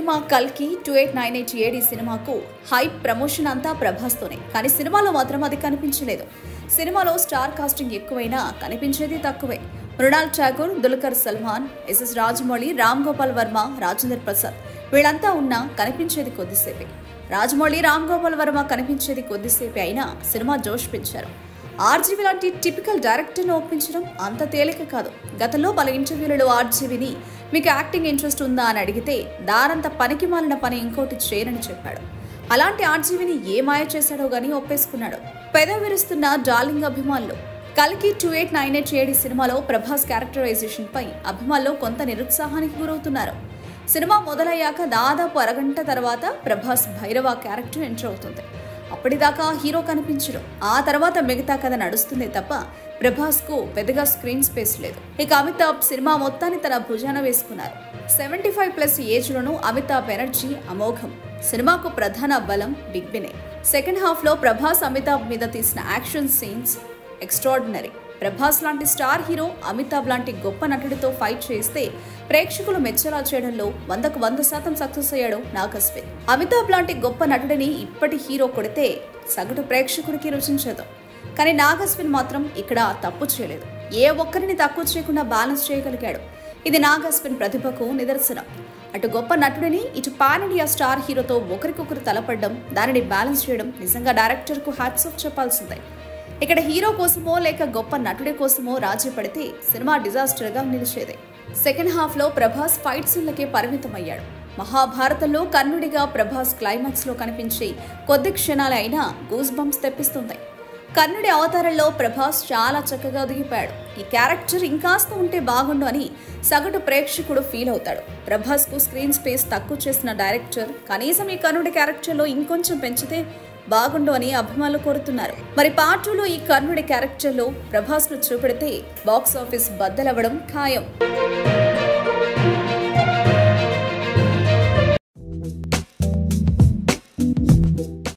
cinema కల్కి two eight nine eight AD సినిమాకు hype promotion అంతా ప్రభాస్తోనే కానీ సినిమాలో మాత్రం అది కనిపించలేదు సినిమాలో స్టార్ కాస్టింగ్ ఎక్కువైనా కనిపించేది తక్కువే మృణాల్ ఠాగూర్ దుల్కర్ సల్మాన్ ఎస్ఎస్ రాజమౌళి రామ్ గోపాల్ వర్మ రాజేంద్ర ప్రసాద్ వీళ్ళంతా ఉన్నా కనిపించేది కొద్దిసేపే రాజమౌళి రామ్ గోపాల్ వర్మ కనిపించేది కొద్దిసేపే అయినా సినిమా జోష్ పెంచారు ఆర్జీవి లాంటి టిపికల్ డైరెక్టర్ను ఒప్పించడం అంత తేలిక కాదు గతంలో పలు ఇంటర్వ్యూలలో ఆర్జీవిని మీకు యాక్టింగ్ ఇంట్రెస్ట్ ఉందా అని అడిగితే దారంత పనికి మాలిన పని ఇంకోటి చేయనని చెప్పాడు అలాంటి ఆర్జీవిని ఏ మాయ చేశాడో గానీ ఒప్పేసుకున్నాడు పెద విరుస్తున్న డార్లింగ్ అభిమానులు కల్కి two eight nine eight AD సినిమాలో ప్రభాస్ క్యారెక్టరైజేషన్ పై అభిమానులు కొంత నిరుత్సాహానికి గురవుతున్నారు సినిమా మొదలయ్యాక దాదాపు అరగంట తర్వాత ప్రభాస్ భైరవ క్యారెక్టర్ ఎంటర్ అవుతుంది అప్పటిదాకా హీరో కనిపించడు ఆ తర్వాత మిగతా కథ నడుస్తుంది తప్ప ప్రభాస్ కు పెద్దగా స్క్రీన్ స్పేస్ లేదు ఇక అమితాబ్ సినిమా మొత్తాన్ని తన భుజాన వేసుకున్నారు సెవెంటీ ఫైవ్ ప్లస్ ఏజ్ లోను అమితాబ్ ఎనర్జీ అమోఘం సినిమాకు ప్రధాన బలం బిగ్ బినే సెకండ్ హాఫ్ లో ప్రభాస్ అమితాబ్ మీద తీసిన యాక్షన్ సీన్స్ ఎక్స్ట్రాడినరీ ప్రభాస్ లాంటి స్టార్ హీరో అమితాబ్ లాంటి గొప్ప నటుడితో ఫైట్ చేస్తే ప్రేక్షకులు మెచ్చలా చేయడంలో వందకు వంద శాతం సక్సెస్ అయ్యాడు నాగస్విన్ అమితాబ్ లాంటి గొప్ప నటుడిని ఇప్పటి హీరో కొడితే సగటు ప్రేక్షకుడికి రుచించదు కానీ నాగస్విన్ మాత్రం ఇక్కడ తప్పు చేయలేదు ఏ ఒక్కరిని తక్కువ చేయకుండా బ్యాలెన్స్ చేయగలిగాడు ఇది నాగస్విన్ ప్రతిభకు నిదర్శనం అటు గొప్ప నటుడిని ఇటు పాన్ ఇండియా స్టార్ హీరోతో ఒకరికొకరు తలపడడం దానిని బ్యాలెన్స్ చేయడం నిజంగా డైరెక్టర్కు హ్యాట్స్ ఆఫ్ చెప్పాల్సిందే ఇక్కడ హీరో కోసమో లేక గొప్ప నటుడి కోసమో రాజీ పడితే సినిమా డిజాస్టర్గా నిలిచేది సెకండ్ హాఫ్లో ప్రభాస్ ఫైట్ సీన్లకే పరిమితమయ్యాడు మహాభారతంలో కర్ణుడిగా ప్రభాస్ క్లైమాక్స్లో కనిపించే కొద్ది క్షణాలే అయినా గూస్ బంప్స్ తెప్పిస్తుంది కర్ణుడి అవతారంలో ప్రభాస్ చాలా చక్కగా దిగిపోయాడు ఈ క్యారెక్టర్ ఇంకాస్త ఉంటే బాగుండు అని సగటు ప్రేక్షకుడు ఫీల్ అవుతాడు ప్రభాస్ కు స్క్రీన్ స్పేస్ తక్కువ చేసిన డైరెక్టర్ కనీసం ఈ కర్ణుడి క్యారెక్టర్లో ఇంకొంచెం పెంచితే బాగుండు అని అభిమానులు కోరుతున్నారు మరి పార్ట్ టూలో ఈ కర్ణుడి క్యారెక్టర్లో ప్రభాస్ ను చూపెడితే బాక్స్ ఆఫీస్ బద్దలవ్వడం ఖాయం